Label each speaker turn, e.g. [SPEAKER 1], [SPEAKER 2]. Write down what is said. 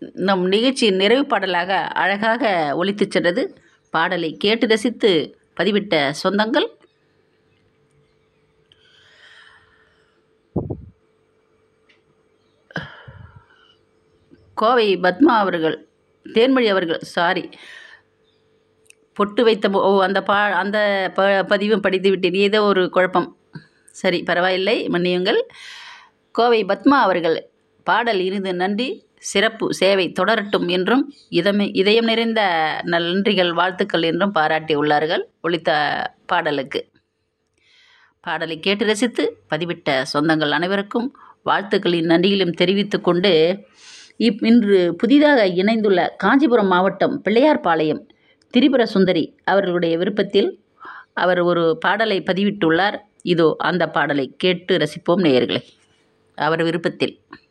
[SPEAKER 1] நம் நிகழ்ச்சியின் நிறைவு பாடலாக அழகாக ஒலித்துச் சென்றது பாடலை கேட்டு ரசித்து பதிவிட்ட சொந்தங்கள் கோவை பத்மா அவர்கள் தேன்மொழி அவர்கள் சாரி பொட்டு வைத்த போ- ஓ அந்த பா அந்த ப பதிவும் படித்து விட்டேன் ஏதோ ஒரு குழப்பம் சரி பரவாயில்லை மன்னியுங்கள் கோவை பத்மா அவர்கள் பாடல் இனிது நன்றி சிறப்பு சேவை தொடரட்டும் என்றும் இதமே இதயம் நிறைந்த நன்றிகள் வாழ்த்துக்கள் என்றும் பாராட்டி உள்ளார்கள் ஒலித்த பாடலுக்கு பாடலை கேட்டு ரசித்து பதிவிட்ட சொந்தங்கள் அனைவருக்கும் வாழ்த்துக்களின் நன்றிகளையும் தெரிவித்துக் கொண்டு இப் இன்று புதிதாக இணைந்துள்ள காஞ்சிபுரம் மாவட்டம் பிள்ளையார்பாளையம் திரிபுர சுந்தரி அவர்களுடைய விருப்பத்தில் அவர் ஒரு பாடலை பதிவிட்டுள்ளார் இதோ அந்த பாடலை கேட்டு ரசிப்போம் நேயர்களே அவர் விருப்பத்தில்